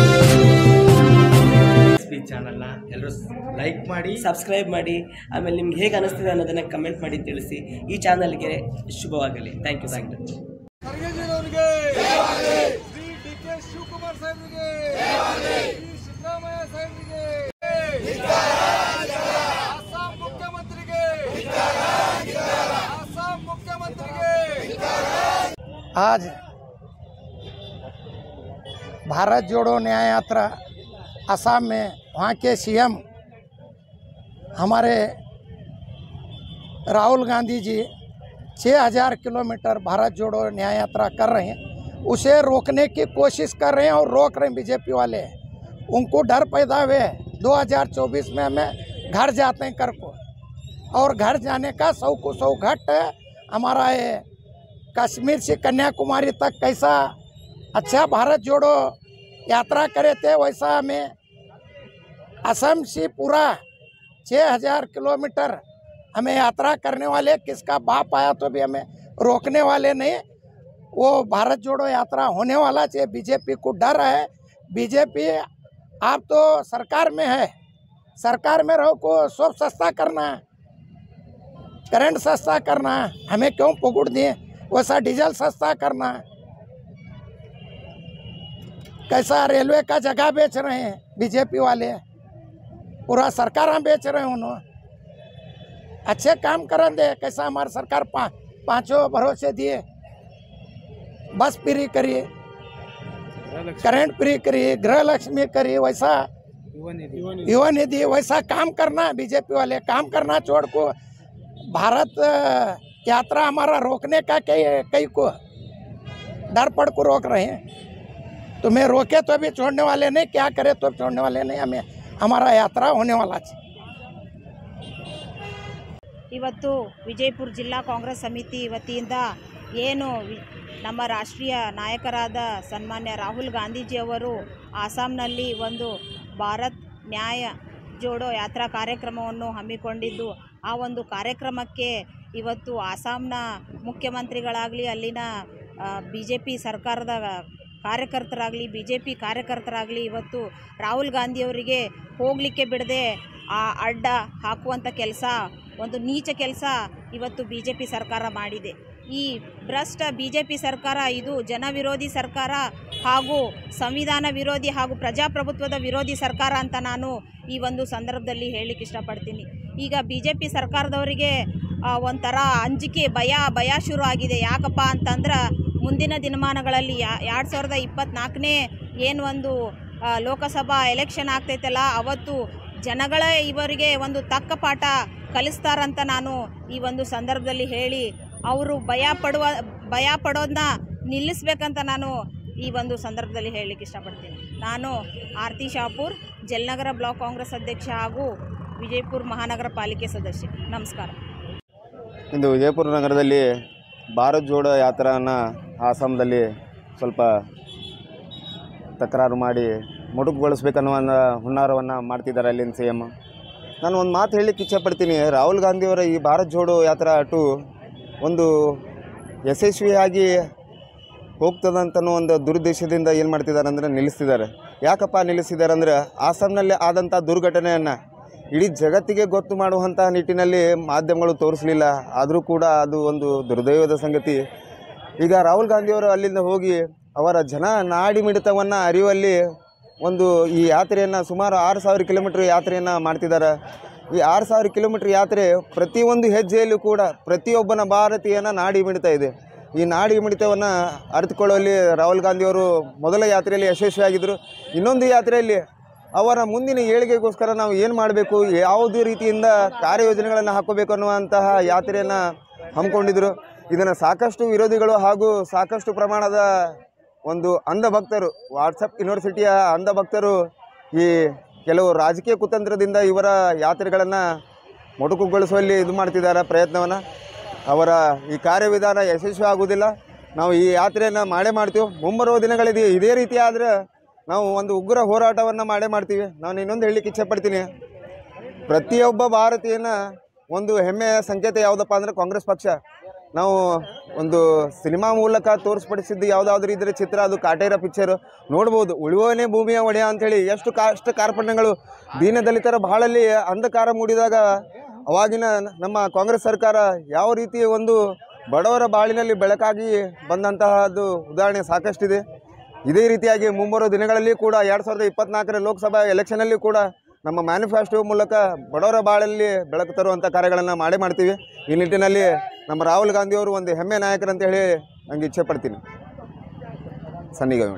S P ಚಾನಲ್ನ ಎಲ್ಲರೂ like ಮಾಡಿ ಸಬ್ಸ್ಕ್ರೈಬ್ ಮಾಡಿ ಆಮೇಲೆ ನಿಮ್ಗೆ ಹೇಗೆ ಅನಿಸ್ತಿದೆ ಅನ್ನೋದನ್ನು ಕಮೆಂಟ್ ಮಾಡಿ ತಿಳಿಸಿ ಈ ಚಾನಲ್ಗೆ ಶುಭವಾಗಲಿ ಥ್ಯಾಂಕ್ ಯು ಥ್ಯಾಂಕ್ ಯು ಖರ್ಗೆಜಿರವರಿಗೆ ಶ್ರೀ ಡಿ ಕೆ ಶಿವಕುಮಾರ್ ಸಾಹೇಬರಿಗೆ ಶ್ರೀ ಸಿದ್ದರಾಮಯ್ಯ ಸಾಹೇಬರಿಗೆ ಅಸ್ಸಾಂ ಮುಖ್ಯಮಂತ್ರಿಗೆ ಅಸ್ಸಾಂ ಮುಖ್ಯಮಂತ್ರಿಗೆ आज भारत जोड़ो न्याय यात्रा असम में वहाँ के सीएम हमारे राहुल गांधी जी 6000 किलोमीटर भारत जोड़ो न्याय यात्रा कर रहे हैं उसे रोकने की कोशिश कर रहे हैं और रोक रहे हैं बीजेपी वाले उनको डर पैदा हुए 2024 में हमें घर जाते हैं कर को और घर जाने का सौ को सौ घट हमारा ये कश्मीर से कन्याकुमारी तक कैसा अच्छा भारत जोड़ो यात्रा करे थे वैसा हमें असम से पूरा छः हजार किलोमीटर हमें यात्रा करने वाले किसका बाप आया तो भी हमें रोकने वाले नहीं वो भारत जोड़ो यात्रा होने वाला चाहिए बीजेपी को डर है बीजेपी आप तो सरकार में है सरकार में रहो को सब सस्ता करना है करंट सस्ता करना है हमें क्यों पकड़ दिए वैसा डीजल सस्ता करना है कैसा रेलवे का जगह बेच रहे हैं बीजेपी वाले पूरा सरकार हम बेच रहे हैं उन्होंने अच्छे काम करन दे कैसा हमारी सरकार पा, पांचों भरोसे दिए बस फ्री करिए करंट फ्री करिए गृह लक्ष्मी करिए वैसा युवा निधि वैसा काम करना है बीजेपी वाले काम करना छोड़ को भारत अ, यात्रा हमारा रोकने का कई कई को डर पड़ को रोक रहे हैं तुम्हें रोके तो भी छोड़ने वाले नहीं क्या करे तो भी छोड़ने वाले नहीं हमें हमारा यात्रा होने वाला है ಇವತ್ತು ವಿಜಯಪುರ ಜಿಲ್ಲಾ ಕಾಂಗ್ರೆಸ್ ಸಮಿತಿ ವತಿಯಿಂದ ಏನು ವಿ- ನಮ್ಮ ರಾಷ್ಟ್ರೀಯ ನಾಯಕರಾದ ಸನ್ಮಾನ್ಯ ರಾಹುಲ್ ಗಾಂಧೀಜಿಯವರು ಆಸಾಂನಲ್ಲಿ ಒಂದು ಭಾರತ್ ನ್ಯಾಯ ಜೋಡೋ ಯಾತ್ರಾ ಕಾರ್ಯಕ್ರಮವನ್ನು ಹಮ್ಮಿಕೊಂಡಿದ್ದು ಆ ಒಂದು ಕಾರ್ಯಕ್ರಮಕ್ಕೆ ಇವತ್ತು ಆಸಾಂನ ಮುಖ್ಯಮಂತ್ರಿಗಳಾಗಲಿ ಅಲ್ಲಿನ ಬಿ ಜೆ ಪಿ ಸರ್ಕಾರದ ಕಾರ್ಯಕರ್ತರಾಗಲಿ ಬಿ ಜೆ ಪಿ ಕಾರ್ಯಕರ್ತರಾಗಲಿ ಇವತ್ತು ರಾಹುಲ್ ಗಾಂಧಿಯವರಿಗೆ ಹೋಗಲಿಕ್ಕೆ ಬಿಡದೆ ಆ ಅಡ್ಡ ಹಾಕುವಂಥ ಕೆಲಸ ಒಂದು ನೀಚ ಕೆಲಸ ಇವತ್ತು ಬಿ ಜೆ ಪಿ ಸರ್ಕಾರ ಮಾಡಿದೆ ಈ ಭ್ರಷ್ಟ ಬಿ ಜೆ ಪಿ ಸರ್ಕಾರ ಇದು ಜನ ವಿರೋಧಿ ಸರ್ಕಾರ ಹಾಗೂ ಸಂವಿಧಾನ ವಿರೋಧಿ ಹಾಗೂ ಪ್ರಜಾಪ್ರಭುತ್ವದ ವಿರೋಧಿ ಸರ್ಕಾರ ಅಂತ ನಾನು ಈ ಒಂದು ಸಂದರ್ಭದಲ್ಲಿ ಹೇಳಲಿಕ್ಕೆ ಇಷ್ಟಪಡ್ತೀನಿ ಈಗ ಬಿ ಜೆ ಪಿ ಸರ್ಕಾರದವರಿಗೆ ಆ, ಒಂಥರ ಅಂಜಿಕೆ ಭಯ ಭಯ ಶುರು ಆಗಿದೆ ಯಾಕಪ್ಪ ಅಂತಂದ್ರೆ ಮುಂದಿನ ದಿನಮಾನಗಳಲ್ಲಿ ಎರಡು ಸಾವಿರದ ಇಪ್ಪತ್ತ್ನಾಲ್ಕನೇ ಏನು ಒಂದು ಆ, ಲೋಕಸಭಾ ಎಲೆಕ್ಷನ್ ಆಗ್ತೈತಲ್ಲ ಅವತ್ತು ಜನಗಳೇ ಇವರಿಗೆ ಒಂದು ತಕ್ಕ ಪಾಠ ಕಲಿಸ್ತಾರಂತ ನಾನು ಈ ಒಂದು ಸಂದರ್ಭದಲ್ಲಿ ಹೇಳಿ ಅವರು ಭಯ ಪಡುವ ಭಯ ಪಡೋದನ್ನ ನಿಲ್ಲಿಸ್ಬೇಕಂತ ನಾನು ಈ ಒಂದು ಸಂದರ್ಭದಲ್ಲಿ ಹೇಳಲಿಕ್ಕೆ ಇಷ್ಟಪಡ್ತೀನಿ ನಾನು ಆರತಿ ಶಾಪೂರ್ ಜಲ್ನಗರ ಬ್ಲಾಕ್ ಕಾಂಗ್ರೆಸ್ ಅಧ್ಯಕ್ಷ ಹಾಗೂ ವಿಜಯಪುರ ಮಹಾನಗರ ಪಾಲಿಕೆ ಸದಸ್ಯೆ ನಮಸ್ಕಾರ ಇಂದು ವಿಜಯಪುರ ನಗರದಲ್ಲಿ ಭಾರತ್ ಜೋಡೋ ಯಾತ್ರಾನ ಆಸಾಮದಲ್ಲಿ ಸ್ವಲ್ಪ ತಕರಾರು ಮಾಡಿ ಮೊಟಕುಗೊಳಿಸ್ಬೇಕನ್ನುವ ಒಂದು ಹುನ್ನಾರವನ್ನು ಮಾಡ್ತಿದ್ದಾರೆ ಅಲ್ಲಿನ ಸಿ ಎಮ್ ನಾನು ಒಂದು ಮಾತು ಹೇಳಲಿಕ್ಕೆ ಇಚ್ಛೆಪಡ್ತೀನಿ ರಾಹುಲ್ ಗಾಂಧಿಯವರ ಈ ಭಾರತ್ ಜೋಡೋ ಯಾತ್ರಾ ಅಟು ಒಂದು ಯಶಸ್ವಿಯಾಗಿ ಹೋಗ್ತದಂತನೋ ಒಂದು ದುರುದ್ದೇಶದಿಂದ ಏನು ಮಾಡ್ತಿದ್ದಾರೆ ಅಂದರೆ ನಿಲ್ಲಿಸ್ತಿದ್ದಾರೆ ಯಾಕಪ್ಪ ನಿಲ್ಲಿಸ್ತಿದ್ದಾರೆ ಅಂದರೆ ಆಸಾಮ್ನಲ್ಲಿ ಆದಂಥ ದುರ್ಘಟನೆಯನ್ನು ಇಡೀ ಜಗತ್ತಿಗೆ ಗೊತ್ತು ಮಾಡುವಂಥ ನಿಟ್ಟಿನಲ್ಲಿ ಮಾಧ್ಯಮಗಳು ತೋರಿಸಲಿಲ್ಲ ಆದರೂ ಕೂಡ ಅದು ಒಂದು ದುರ್ದೈವದ ಸಂಗತಿ ಈಗ ರಾಹುಲ್ ಗಾಂಧಿಯವರು ಅಲ್ಲಿಂದ ಹೋಗಿ ಅವರ ಜನ ನಾಡಿ ಮಿಡಿತವನ್ನು ಅರಿಯುವಲ್ಲಿ ಒಂದು ಈ ಯಾತ್ರೆಯನ್ನು ಸುಮಾರು ಆರು ಸಾವಿರ ಕಿಲೋಮೀಟ್ರ್ ಯಾತ್ರೆಯನ್ನು ಮಾಡ್ತಿದ್ದಾರೆ ಈ ಆರು ಸಾವಿರ ಕಿಲೋಮೀಟ್ರ್ ಯಾತ್ರೆ ಪ್ರತಿಯೊಂದು ಹೆಜ್ಜೆಯಲ್ಲೂ ಕೂಡ ಪ್ರತಿಯೊಬ್ಬನ ಭಾರತೀಯನ ನಾಡಿ ಮಿಡಿತಾ ಇದೆ ಈ ನಾಡಿ ಮಿಡಿತವನ್ನು ಅರಿತುಕೊಳ್ಳುವಲ್ಲಿ ರಾಹುಲ್ ಗಾಂಧಿಯವರು ಮೊದಲ ಯಾತ್ರೆಯಲ್ಲಿ ಯಶಸ್ವಿಯಾಗಿದ್ದರು ಇನ್ನೊಂದು ಯಾತ್ರೆಯಲ್ಲಿ ಅವರ ಮುಂದಿನ ಏಳಿಗೆಗೋಸ್ಕರ ನಾವು ಏನು ಮಾಡಬೇಕು ಯಾವುದೇ ರೀತಿಯಿಂದ ಕಾರ್ಯಯೋಜನೆಗಳನ್ನು ಹಾಕೋಬೇಕು ಅನ್ನುವಂತಹ ಯಾತ್ರೆಯನ್ನು ಹಮ್ಮಿಕೊಂಡಿದ್ದರು ಇದನ್ನು ಸಾಕಷ್ಟು ವಿರೋಧಿಗಳು ಹಾಗೂ ಸಾಕಷ್ಟು ಪ್ರಮಾಣದ ಒಂದು ಅಂಧ ಭಕ್ತರು ವಾಟ್ಸಪ್ ಯೂನಿವರ್ಸಿಟಿಯ ಅಂಧ ಭಕ್ತರು ಈ ಕೆಲವು ರಾಜಕೀಯ ಕುತಂತ್ರದಿಂದ ಇವರ ಯಾತ್ರೆಗಳನ್ನು ಮೊಟಕುಗೊಳಿಸುವಲ್ಲಿ ಇದು ಮಾಡ್ತಿದ್ದಾರೆ ಪ್ರಯತ್ನವನ್ನು ಅವರ ಈ ಕಾರ್ಯವಿಧಾನ ಯಶಸ್ವಿ ಆಗುವುದಿಲ್ಲ ನಾವು ಈ ಯಾತ್ರೆಯನ್ನು ಮಾಡೇ ಮಾಡ್ತೀವಿ ಮುಂಬರುವ ದಿನಗಳಿದೆ ಇದೇ ರೀತಿ ಆದರೆ ನಾವು ಒಂದು ಉಗ್ರ ಹೋರಾಟವನ್ನು ಮಾಡೇ ಮಾಡ್ತೀವಿ ನಾನು ಇನ್ನೊಂದು ಹೇಳಲಿಕ್ಕೆ ಇಚ್ಛೆಪಡ್ತೀನಿ ಪ್ರತಿಯೊಬ್ಬ ಭಾರತೀಯನ ಒಂದು ಹೆಮ್ಮೆಯ ಸಂಕೇತ ಯಾವುದಪ್ಪ ಅಂದರೆ ಕಾಂಗ್ರೆಸ್ ಪಕ್ಷ ನಾವು ಒಂದು ಸಿನಿಮಾ ಮೂಲಕ ತೋರಿಸ್ಪಡಿಸಿದ್ದು ಯಾವುದಾದ್ರೂ ಇದ್ರೆ ಚಿತ್ರ ಅದು ಕಾಟೇರ ಪಿಕ್ಚರ್ ನೋಡ್ಬೋದು ಉಳುವನೇ ಭೂಮಿಯ ಒಡೆಯ ಅಂಥೇಳಿ ಎಷ್ಟು ಕಾಷ್ಟ ಕಾರ್ಪಣ್ಯಗಳು ದೀನದಲಿತರ ಬಹಳಲ್ಲಿ ಅಂಧಕಾರ ಮೂಡಿದಾಗ ಅವಾಗಿನ ನಮ್ಮ ಕಾಂಗ್ರೆಸ್ ಸರ್ಕಾರ ಯಾವ ರೀತಿ ಒಂದು ಬಡವರ ಬಾಳಿನಲ್ಲಿ ಬೆಳಕಾಗಿ ಬಂದಂತಹದ್ದು ಉದಾಹರಣೆ ಸಾಕಷ್ಟಿದೆ ಇದೇ ರೀತಿಯಾಗಿ ಮುಂಬರುವ ದಿನಗಳಲ್ಲಿ ಕೂಡ ಎರಡು ಸಾವಿರದ ಇಪ್ಪತ್ನಾಲ್ಕರ ಲೋಕಸಭಾ ಎಲೆಕ್ಷನಲ್ಲಿ ಕೂಡ ನಮ್ಮ ಮ್ಯಾನಿಫೆಸ್ಟೋ ಮೂಲಕ ಬಡವರ ಬಾಳಲ್ಲಿ ಬೆಳಕು ತರುವಂಥ ಕಾರ್ಯಗಳನ್ನು ಮಾಡೇ ಮಾಡ್ತೀವಿ ಈ ನಿಟ್ಟಿನಲ್ಲಿ ನಮ್ಮ ರಾಹುಲ್ ಗಾಂಧಿಯವರು ಒಂದು ಹೆಮ್ಮೆ ನಾಯಕರಂತ ಹೇಳಿ ನನಗೆ ಇಚ್ಛೆ ಪಡ್ತೀನಿ ಸನ್ನಿಗಮಿ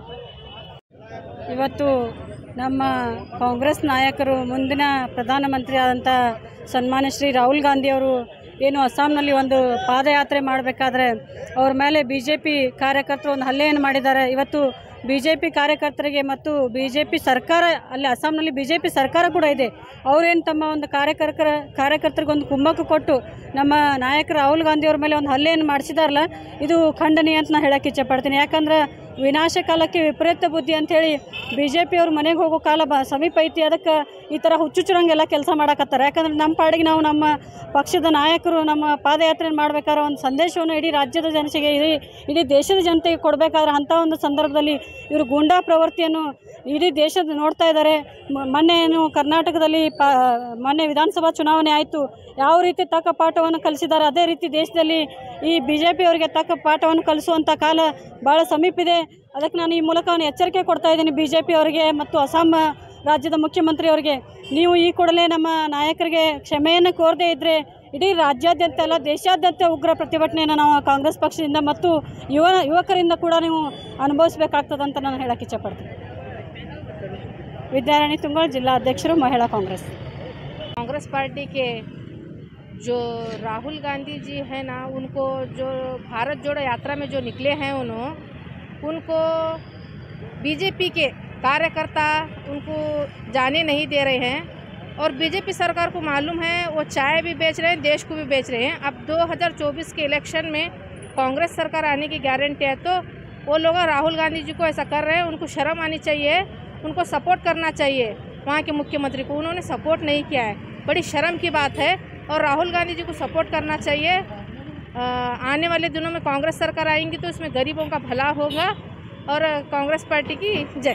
ಇವತ್ತು ನಮ್ಮ ಕಾಂಗ್ರೆಸ್ ನಾಯಕರು ಮುಂದಿನ ಪ್ರಧಾನಮಂತ್ರಿ ಆದಂಥ ಸನ್ಮಾನ್ಯ ಶ್ರೀ ರಾಹುಲ್ ಗಾಂಧಿಯವರು ಏನು ಅಸ್ಸಾಂನಲ್ಲಿ ಒಂದು ಪಾದಯಾತ್ರೆ ಮಾಡಬೇಕಾದ್ರೆ ಅವ್ರ ಮೇಲೆ ಬಿ ಜೆ ಪಿ ಕಾರ್ಯಕರ್ತರು ಒಂದು ಹಲ್ಲೆಯನ್ನು ಮಾಡಿದ್ದಾರೆ ಇವತ್ತು ಬಿ ಜೆ ಪಿ ಕಾರ್ಯಕರ್ತರಿಗೆ ಮತ್ತು ಬಿ ಜೆ ಪಿ ಸರ್ಕಾರ ಅಲ್ಲಿ ಅಸ್ಸಾಂನಲ್ಲಿ ಬಿ ಜೆ ಪಿ ಸರ್ಕಾರ ಕೂಡ ಇದೆ ಅವರೇನು ತಮ್ಮ ಒಂದು ಕಾರ್ಯಕರ್ತರ ಕಾರ್ಯಕರ್ತರಿಗೆ ಒಂದು ಕುಮ್ಮಕ್ಕು ಕೊಟ್ಟು ನಮ್ಮ ನಾಯಕರು ರಾಹುಲ್ ಗಾಂಧಿಯವ್ರ ಮೇಲೆ ಒಂದು ಹಲ್ಲೆಯನ್ನು ಮಾಡಿಸಿದಾರಲ್ಲ ಇದು ಖಂಡನೀಯ ಅಂತ ನಾನು ಹೇಳಕ್ಕೆ ಇಚ್ಛೆಪಡ್ತೀನಿ ಯಾಕಂದ್ರೆ ವಿನಾಶ ಕಾಲಕ್ಕೆ ವಿಪರೀತ ಬುದ್ಧಿ ಅಂಥೇಳಿ ಬಿ ಜೆ ಪಿಯವ್ರು ಮನೆಗೆ ಹೋಗೋ ಕಾಲ ಬ ಸಮೀಪ ಐತಿ ಅದಕ್ಕೆ ಈ ಥರ ಹುಚ್ಚುಚ್ಚುರಂಗೆಲ್ಲ ಕೆಲಸ ಮಾಡಕತ್ತಾರೆ ಯಾಕಂದ್ರೆ ನಮ್ಮ ಪಾಡಿಗೆ ನಾವು ನಮ್ಮ ಪಕ್ಷದ ನಾಯಕರು ನಮ್ಮ ಪಾದಯಾತ್ರೆ ಮಾಡ್ಬೇಕಾದ್ರೆ ಒಂದು ಸಂದೇಶವನ್ನು ಇಡೀ ರಾಜ್ಯದ ಜನತೆಗೆ ಇಡೀ ಇಡೀ ದೇಶದ ಜನತೆಗೆ ಕೊಡಬೇಕಾದ್ರೆ ಅಂಥ ಒಂದು ಸಂದರ್ಭದಲ್ಲಿ ಇವರು ಗೂಂಡಾ ಪ್ರವೃತ್ತಿಯನ್ನು ಇಡೀ ದೇಶದ ನೋಡ್ತಾ ಇದ್ದಾರೆ ಮ- ಮೊನ್ನೆ ಏನು ಕರ್ನಾಟಕದಲ್ಲಿ ಪ ಮೊನ್ನೆ ವಿಧಾನಸಭಾ ಚುನಾವಣೆ ಆಯಿತು ಯಾವ ರೀತಿ ತಕ್ಕ ಪಾಠವನ್ನು ಕಲಿಸಿದ್ದಾರೆ ಅದೇ ರೀತಿ ದೇಶದಲ್ಲಿ ಈ ಬಿ ಜೆ ಪಿಯವರಿಗೆ ತಕ್ಕ ಪಾಠವನ್ನು ಕಲಿಸುವಂಥ ಕಾಲ ಭಾಳ ಸಮೀಪಿದೆ ಅದಕ್ಕೆ ನಾನು ಈ ಮೂಲಕ ಒಂದು ಎಚ್ಚರಿಕೆ ಕೊಡ್ತಾ ಇದ್ದೀನಿ ಬಿ ಜೆ ಪಿಯವರಿಗೆ ಮತ್ತು ಅಸ್ಸಾಂ ರಾಜ್ಯದ ಮುಖ್ಯಮಂತ್ರಿಯವರಿಗೆ ನೀವು ಈ ಕೂಡಲೇ ನಮ್ಮ ನಾಯಕರಿಗೆ ಕ್ಷಮೆಯನ್ನು ಕೋರದೇ ಇದ್ದರೆ ಇಡೀ ರಾಜ್ಯಾದ್ಯಂತ ಅಲ್ಲ ದೇಶಾದ್ಯಂತ ಉಗ್ರ ಪ್ರತಿಭಟನೆಯನ್ನು ನಾವು ಕಾಂಗ್ರೆಸ್ ಪಕ್ಷದಿಂದ ಮತ್ತು ಯುವ ಯುವಕರಿಂದ ಕೂಡ ನೀವು ಅನುಭವಿಸಬೇಕಾಗ್ತದಂತ ನಾನು ಹೇಳಕ್ಕೆ ಇಚ್ಛಪಡ್ತೀನಿ ವಿದ್ಯಾರಾಣಿ ತುಂಗೋಳ್ ಜಿಲ್ಲಾ ಅಧ್ಯಕ್ಷರು ಮಹಿಳಾ ಕಾಂಗ್ರೆಸ್ कांग्रेस पार्टी के जो राहुल गांधी जी हैं ना उनको जो भारत जोड़ो यात्रा में जो निकले हैं उन्होंने उनको बीजेपी के कार्यकर्ता उनको जाने नहीं दे रहे हैं और बीजेपी सरकार को मालूम है वो चाय भी बेच रहे हैं देश को भी बेच रहे हैं अब 2024 के इलेक्शन में कांग्रेस सरकार आने की गारंटी है तो वो लोग राहुल गांधी जी को ऐसा कर रहे हैं उनको शर्म आनी चाहिए उनको सपोर्ट करना चाहिए वहाँ के मुख्यमंत्री को उन्होंने सपोर्ट नहीं किया है बड़ी शर्म की बात है और राहुल गांधी जी को सपोर्ट करना चाहिए अ, आने वाले दिनों में कांग्रेस सरकार आएंगी तो इसमें गरीबों का भला होगा और कांग्रेस पार्टी की जय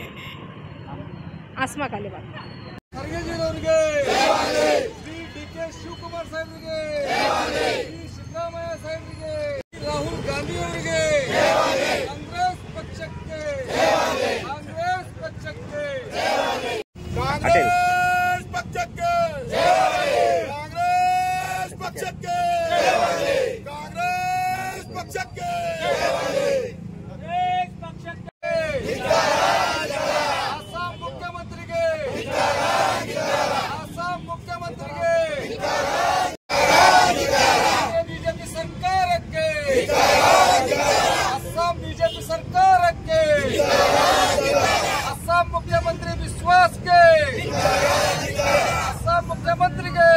आसमा कालीबाग ಖರ್ಗೆಜಿರವರಿಗೆ ಶ್ರೀ ಡಿ ಕೆ ಶಿವಕುಮಾರ್ ಸಾಹೇಬರಿಗೆ ಶ್ರೀ ಸಿದ್ದರಾಮಯ್ಯ ಸಾಹೇಬರಿಗೆ ರಾಹುಲ್ ಗಾಂಧಿ ಅವರಿಗೆ ಕಾಂಗ್ರೆಸ್ ಪಕ್ಷಕ್ಕೆ ಕಾಂಗ್ರೆಸ್ ಪಕ್ಷಕ್ಕೆ ಕಾಂಗ್ರೆಸ್ ಪಕ್ಷಕ್ಕೆ ಕಾಂಗ್ರೆಸ್ ಪಕ್ಷಕ್ಕೆ ಕಾಂಗ್ರೆಸ್ ಪಕ್ಷಕ್ಕೆ ಅಸ್ಸಾಂ ಮುಖ್ಯಮಂತ್ರಿಗೆ ಅಸ್ಸಾಂ ಮುಖ್ಯಮಂತ್ರಿಗೆ ಬಿಜೆಪಿ ಸರ್ಕಾರಕ್ಕೆ ಅಸ್ಸಾಂ ಬಿಜೆಪಿ ಸರ್ಕಾರಕ್ಕೆ ಅಸ್ಸಾಂ ಮುಖ್ಯಮಂತ್ರಿ ವಿಶ್ವಾಸ್ಗೆ ಅಸ್ಸಾಂ ಮುಖ್ಯಮಂತ್ರಿಗೆ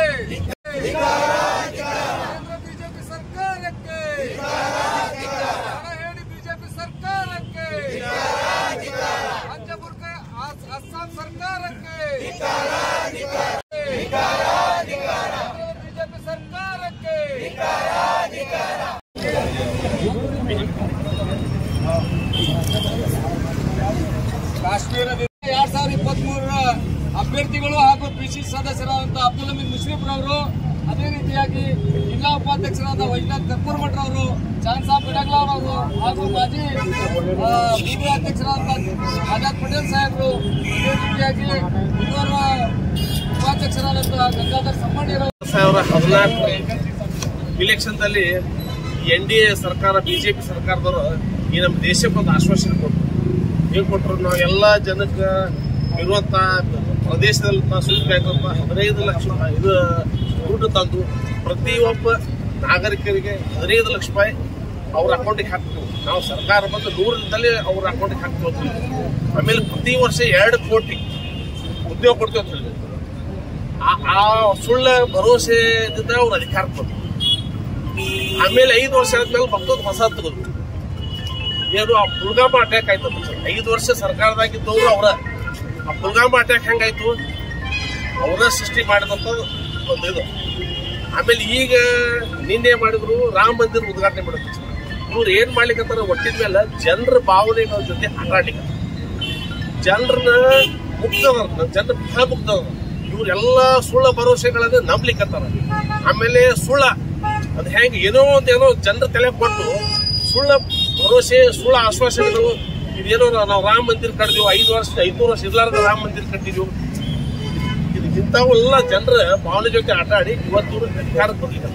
ಕೇಂದ್ರ ಬಿಜೆಪಿ ಸರ್ಕಾರಕ್ಕೆ ಹಣ ಹೇಳಿ ಬಿಜೆಪಿ ಸರ್ಕಾರಕ್ಕೆ ಪಂಚಬುರ್ಕ ಅಸ್ಸಾಂ ಸರ್ಕಾರಕ್ಕೆ ಬಿಜೆಪಿ ಸರ್ಕಾರಕ್ಕೆ ಕಾಶ್ಮೀರದ ಎರಡ್ ಸಾವಿರದ ಇಪ್ಪತ್ತ್ ಮೂರರ ಅಭ್ಯರ್ಥಿಗಳು ಹಾಗೂ ಪಿಸಿ ಸದಸ್ಯರಾದಂಥ ಅಬ್ದುಲ್ ಹಮೀದ್ ಮುಷ್ರಿಫ್ ರವರು ಅದೇ ರೀತಿಯಾಗಿ ಜಿಲ್ಲಾ ಉಪಾಧ್ಯಕ್ಷರಾದ ವೈಜ್ಞಾನಿಕ ಕರ್ಪೂರ್ ಭಟ್ರವರು ಚಾಂದ್ ಸಾಬ್ ಬಿಡಗ್ಲಾವ್ರವರು ಹಾಗೂ ಮಾಜಿ ಆ, ಬೂದಿ ಅಧ್ಯಕ್ಷರಾದ ಆಜಾದ್ ಪಟೇಲ್ ಸಾಹೇಬರು ಅದೇ ರೀತಿಯಾಗಿ ಇನ್ನೋರ್ವ ಉಪಾಧ್ಯಕ್ಷರಾದಂಥ ಗಂಗಾಧರ್ ಸಮ್ಮಣಿರವರು ಸಾವಿರ ಹದಿನಾಲ್ಕು ಇಲೆಕ್ಷನ್ದಲ್ಲಿ ಎನ್ ಡಿ ಎ ಸರ್ಕಾರ ಬಿಜೆಪಿ ಸರ್ಕಾರದವರು ಈ ನಮ್ಮ ದೇಶಕ್ಕೆ ಒಂದು ಆಶ್ವಾಸನೆ ಕೊಟ್ಟರು ಏನು ಕೊಟ್ಟರು ನಾವು ಎಲ್ಲ ಜನಕ್ಕೆ ಇರುವಂತ ಪ್ರದೇಶದಲ್ಲಿ ನಾವು ಸುಲಿಬೇಕಾದಂತ ಹದಿನೈದು ಲಕ್ಷ ರೂಪಾಯಿ ಇದು ದುಡ್ಡು ತಂದು ಪ್ರತಿಯೊಬ್ಬ ನಾಗರಿಕರಿಗೆ ಹದಿನೈದು ಲಕ್ಷ ರೂಪಾಯಿ ಅವ್ರ ಅಕೌಂಟಿಗೆ ಹಾಕ್ತೀವಿ ನಾವು ಸರ್ಕಾರ ಬಂದು ನೂರರಿಂದಲೇ ಅವ್ರ ಅಕೌಂಟಿಗೆ ಹಾಕ್ತೀವಿ ಆಮೇಲೆ ಪ್ರತಿ ವರ್ಷ ಎರಡು ಕೋಟಿ ಉದ್ಯೋಗ ಕೊಡ್ತೀವಿ ಅಂತ ಹೇಳಿದ್ರು ಆ- ಆ ಸುಳ್ಳ ಭರವಸೆದಿಂದ ಅವ್ರು ಅಧಿಕಾರ ಕೊಟ್ಟರು ಆಮೇಲೆ ಐದು ವರ್ಷ ಆದ್ಮೇಲೆ ಮತ್ತೊಂದು ಹೊಸ ತೆಗೆದು ಏನು ಆ ಪುಲ್ಗಾಮ ಅಟ್ಯಾಕ್ ಆಯ್ತು ಸರ್ ಐದು ವರ್ಷ ಸರ್ಕಾರದಾಗಿದ್ದವರು ಅವರ ಆ ಪುಲ್ಗಾಮ ಅಟ್ಯಾಕ್ ಹೆಂಗಾಯ್ತು ಅವರ ಸೃಷ್ಟಿ ಮಾಡಿದಂತ ಒಂದು ಇದು ಆಮೇಲೆ ಈಗ ನಿನ್ನೆ ಮಾಡಿದ್ರು ರಾಮ ಮಂದಿರ ಉದ್ಘಾಟನೆ ಮಾಡಿದ್ರು ಇವ್ರು ಏನ್ ಮಾಡ್ಲಿಕ್ಕತ್ತಾರ ಒಟ್ಟಿನ ಮೇಲೆ ಜನರ ಭಾವನೆಗಳ ಜೊತೆ ಆಟ ಆಡ್ಲಿಕ್ಕೆ ಜನರನ್ನ ಮುಗ್ಧದ ಜನರ ಭಯ ಮುಗ್ಧದ ಇವ್ರೆಲ್ಲ ಸುಳ್ಳ ಭರವಸೆಗಳನ್ನ ನಂಬ್ಲಿಕ್ಕತ್ತಾರ ಆಮೇಲೆ ಸುಳ್ಳ ಅದ್ ಹೆಂಗ್ ಏನೋ ಒಂದ್ ಏನೋ ಜನರ ತಲೆ ಕೊಟ್ಟು ಸುಳ್ಳ ಭರವಸೆ ಸುಳ್ಳ ಆಶ್ವಾಸನೆಗಳು ಇದೇನೋ ನಾವು ರಾಮ ಮಂದಿರ ಕಟ್ಟಿದ್ವಿ ಐದು ವರ್ಷ ಐದ್ನೂರು ವರ್ಷ ಇರ್ಲಾರ್ದ ರಾಮ ಮಂದಿರ ಕಟ್ಟಿದ್ವಿ ಇದು ಇಂಥವೆಲ್ಲ ಜನರ ಭಾವನೆ ಜೊತೆ ಆಟ ಆಡಿ ಇವತ್ತು ಇವ್ರು ಅಧಿಕಾರಕ್ಕೆ ಬರ್ಲಿಕ್ಕೆ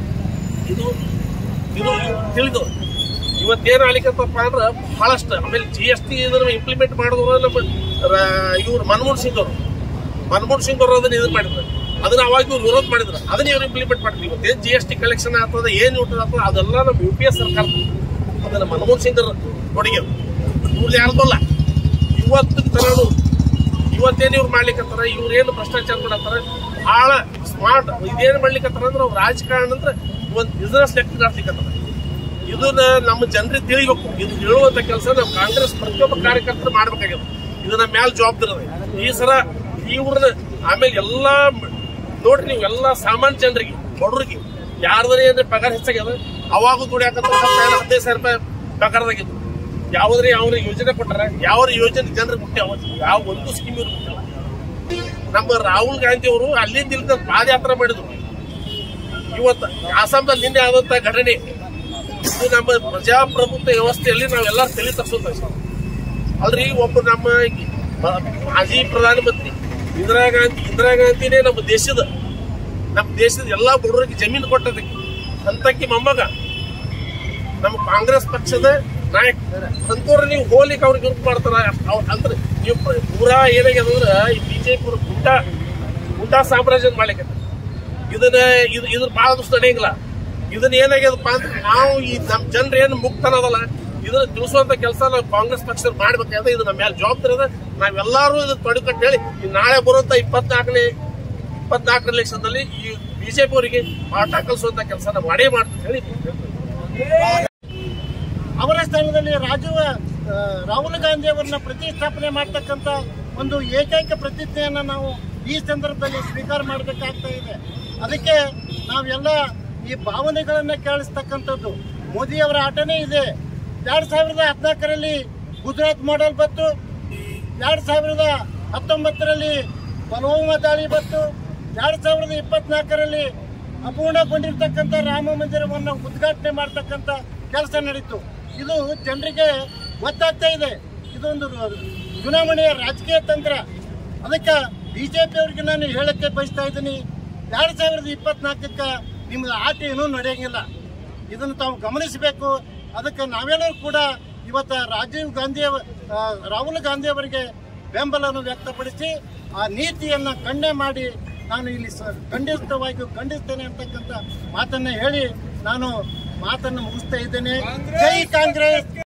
ಇದು ಇದು ತಿಳಿದು ಇವತ್ತೇನು ಆಗ್ಲಿಕ್ಕತ್ತಪ್ಪ ಅಂದ್ರೆ ಬಹಳಷ್ಟು ಆಮೇಲೆ ಜಿ ಎಸ್ ಟಿ ಇದನ್ನ ಇಂಪ್ಲಿಮೆಂಟ್ ಮಾಡಿದ್ರು ನಮ್ಮ ರ- ಇವ್ರು ಮನಮೋಹನ್ ಸಿಂಗ್ ಅವರು ಮನಮೋಹನ್ ಸಿಂಗ್ ಅವರು ಅದನ್ನ ಇದನ್ನ ಮಾಡಿದ್ರು ಅದನ್ನ ಅವಾಗ ಇವ್ರು ವಿರೋಧ ಮಾಡಿದ್ರು ಅದನ್ನ ಇವ್ರು ಇಂಪ್ಲಿಮೆಂಟ್ ಮಾಡಿದ್ರು ಇವತ್ತೇನು ಜಿ ಎಸ್ ಟಿ ಕಲೆಕ್ಷನ್ ಆಗ್ತದೆ ಏನು ಊಟ ಆಗ್ತದೆ ಅದೆಲ್ಲ ನಮ್ಮ ಯು ಪಿ ಎಸ್ ಸರ್ಕಾರ ಅದನ್ನ ಮನಮೋಹನ್ ಸಿಂಗ್ ಅವ್ರ ಕೊಡುಗೆ ಇವ್ರದ್ದು ಯಾರ್ದಲ್ಲ ಇವತ್ತು ತನೂ ಇವತ್ತೇನು ಇವ್ರು ಮಾಡ್ಲಿಕ್ಕತ್ತಾರ ಇವ್ರು ಏನು ಭ್ರಷ್ಟಾಚಾರ ಮಾಡತ್ತಾರ ಬಹಳ ಸ್ಮಾರ್ಟ್ ಇದೇನು ಮಾಡ್ಲಿಕ್ಕತ್ತಾರ ಅಂದ್ರೆ ಅವ್ರು ರಾಜಕಾರಣ ಅಂದ್ರೆ ಒಂದು ಬಿಸ್ನೆಸ್ ಲೆಕ್ಕ ಮಾಡ್ಲಿಕ್ಕತ್ತಾರ ಇದನ್ನ ನಮ್ಮ ಜನರಿಗೆ ತಿಳಿಬೇಕು ಇದು ಹೇಳುವಂತ ಕೆಲಸ ನಮ್ಮ ಕಾಂಗ್ರೆಸ್ ಪ್ರತಿಯೊಬ್ಬ ಕಾರ್ಯಕರ್ತರು ಮಾಡ್ಬೇಕಾಗ್ಯದ ಇದು ನಮ್ಮ ಮ್ಯಾಲ ಜವಾಬ್ದಾರಿ ಅದ ಈ ಸಲ ಇವ್ರನ್ನ ಆಮೇಲೆ ಎಲ್ಲಾ ಮ- ನೋಡ್ರಿ ನೀವು ಎಲ್ಲಾ ಸಾಮಾನ್ಯ ಜನರಿಗೆ ಬಡವರಿಗೆ ಯಾರ್ದಾರ ಏನ್ರಿ ಪಗಾರ ಹೆಚ್ಚಾಗ್ಯದ ಅವಾಗ ದುಡಿಯಾಕಂತ ಹದಿನೈದು ಸಾವಿರ ರೂಪಾಯಿ ಪಗಾರದಾಗಿದ್ದು ಯಾವ್ದ್ರಿ ಯಾವ ಯೋಜನೆ ಕೊಟ್ಟಾರ ಯಾವ ಯೋಜನೆ ಜನರಿಗೆ ಮುಟ್ಟ್ಯಾವ ಯಾವ ಒಂದು ಸ್ಕೀಮ್ ಇವ್ರು ಮುಟ್ಟಿಲ್ಲ ನಮ್ಮ ರಾಹುಲ್ ಗಾಂಧಿ ಅವರು ಅಲ್ಲಿಂದ ಇಲ್ಲಿಂದ ಪಾದಯಾತ್ರೆ ಮಾಡಿದ್ರು ಇವತ್ತು ಆಸಾಮದಲ್ಲಿ ನಿನ್ನೆ ಆದಂತ ಘಟನೆ ಇದು ನಮ್ಮ ಪ್ರಜಾಪ್ರಭುತ್ವ ವ್ಯವಸ್ಥೆಯಲ್ಲಿ ನಾವೆಲ್ಲರೂ ತಲೆ ತಪ್ಪಿಸೋದು ಅಲ್ರಿ ಒಬ್ಬ ನಮ್ಮ ಮ- ಮಾಜಿ ಪ್ರಧಾನಮಂತ್ರಿ ಇಂದಿರಾ ಗಾಂಧಿ ಇಂದಿರಾ ಗಾಂಧಿನೇ ನಮ್ಮ ದೇಶದ ನಮ್ಮ ದೇಶದ ಎಲ್ಲಾ ಬಡವರಿಗೆ ಜಮೀನು ಕೊಟ್ಟದಕ್ಕೆ ಅಂತಕ್ಕೆ ಮೊಮ್ಮಗ ನಮ್ಮ ಕಾಂಗ್ರೆಸ್ ಪಕ್ಷದ ನಾಯಕ ಅಂತವ್ರ ನೀವು ಹೋಲಿಕ್ಕೆ ಅವ್ರಿಗೆ ಗುರುತು ಮಾಡ್ತಾರ ಅವ್ರ ಅಂದ್ರೆ ನೀವು ಪ್ರ- ಪೂರಾ ಏನಾಗ್ಯದ ಅಂದ್ರೆ ಈ ಬಿಜೆಪಿ ಗುಂಡ ಗುಂಡಾ ಸಾಮ್ರಾಜ್ಯ ಮಾಡ್ಲಿಕ್ಕೆ ಇದನ್ನ ಇದು ಇದ್ರ ಬಹಳ ದಿವಸ ನಡೆಯಂಗಿಲ್ಲ ಇದನ್ನ ಏನಾಗ್ಯದಪ್ಪ ಅಂದ್ರೆ ನಾವು ಈ ನಮ್ಮ ಜನರು ಏನು ಮುಕ್ತನದಲ್ಲ ಇದನ್ನ ತಿಳಿಸುವಂತ ಕೆಲಸ ನಾವು ಕಾಂಗ್ರೆಸ್ ಪಕ್ಷ ಮಾಡ್ಬೇಕಾದ್ರೆ ಇದು ನಮ್ಮ ಮೇಲೆ ಜವಾಬ್ದಾರಿ ಅದ ನಾವೆಲ್ಲರೂ ಇದನ್ನ ತೊಡಕಟ್ಟು ಹೇಳಿ ಈ ನಾಳೆ ಬರುವಂತ ಇಪ್ಪತ್ನಾಲ್ಕನೇ ಇಪ್ಪತ್ನಾಲ್ಕರ ಎಲೆಕ್ಷನ್ದಲ್ಲಿ ಈ ಬಿಜೆಪಿ ಅವರಿಗೆ ಪಾಠ ಕಲಿಸುವಂತ ಕೆಲಸ ನಾವು ಮಾಡೇ ಮಾಡ್ತೀವಿ ಹೇಳಿ ಅವರ ಸ್ಥಾನದಲ್ಲಿ ರಾಜೀವ್ ಆ, ರಾಹುಲ್ ಗಾಂಧಿ ಅವರನ್ನ ಪ್ರತಿಷ್ಠಾಪನೆ ಮಾಡ್ತಕ್ಕಂಥ ಒಂದು ಏಕೈಕ ಪ್ರತಿಜ್ಞೆಯನ್ನು ನಾವು ಈ ಸಂದರ್ಭದಲ್ಲಿ ಸ್ವೀಕಾರ ಮಾಡಬೇಕಾಗ್ತಾ ಇದೆ ಅದಕ್ಕೆ ನಾವೆಲ್ಲ ಈ ಭಾವನೆಗಳನ್ನು ಕೇಳಿಸ್ತಕ್ಕಂಥದ್ದು ಮೋದಿಯವರ ಆಟನೇ ಇದೆ ಎರಡು ಸಾವಿರದ ಹದಿನಾಲ್ಕರಲ್ಲಿ ಗುಜರಾತ್ ಮಾಡೆಲ್ ಬಂತು ಎರಡು ಸಾವಿರದ ಹತ್ತೊಂಬತ್ತರಲ್ಲಿ ಪುಲ್ವಾಮಾ ದಾಳಿ ಬಂತು ಎರಡು ಸಾವಿರದ ಇಪ್ಪತ್ನಾಲ್ಕರಲ್ಲಿ ಅಪೂರ್ಣಗೊಂಡಿರ್ತಕ್ಕಂಥ ರಾಮ ಮಂದಿರವನ್ನು ಉದ್ಘಾಟನೆ ಮಾಡ್ತಕ್ಕಂಥ ಕೆಲಸ ನಡೀತು ಇದು ಜನರಿಗೆ ಗೊತ್ತಾಗ್ತಾ ಇದೆ ಇದೊಂದು ಚುನಾವಣೆಯ ರಾಜಕೀಯ ತಂತ್ರ ಅದಕ್ಕೆ ಬಿ ಜೆ ಅವರಿಗೆ ನಾನು ಹೇಳಕ್ಕೆ ಬಯಸ್ತಾ ಇದ್ದೀನಿ ಎರಡು ಸಾವಿರದ ಇಪ್ಪತ್ನಾಲ್ಕಕ್ಕೆ ನಿಮ್ಮದು ಆಟ ಏನೂ ನಡೆಯಂಗಿಲ್ಲ ಇದನ್ನು ತಾವು ಗಮನಿಸಬೇಕು ಅದಕ್ಕೆ ನಾವೆಲ್ಲರೂ ಕೂಡ ಇವತ್ತು ರಾಜೀವ್ ಗಾಂಧಿ ಅವ- ಆ, ರಾಹುಲ್ ಗಾಂಧಿ ಅವರಿಗೆ ಬೆಂಬಲವನ್ನು ವ್ಯಕ್ತಪಡಿಸಿ ಆ ನೀತಿಯನ್ನು ಖಂಡನೆ ಮಾಡಿ ನಾನು ಇಲ್ಲಿ ಸ ಖಂಡಿತವಾಗಿ ಖಂಡಿಸ್ತೇನೆ ಅಂತಕ್ಕಂಥ ಮಾತನ್ನು ಹೇಳಿ ನಾನು ಮಾತನ್ನು ಮುಗಿಸ್ತಾ ಇದ್ದೇನೆ ಜೈ ಕಾಂಗ್ರೆಸ್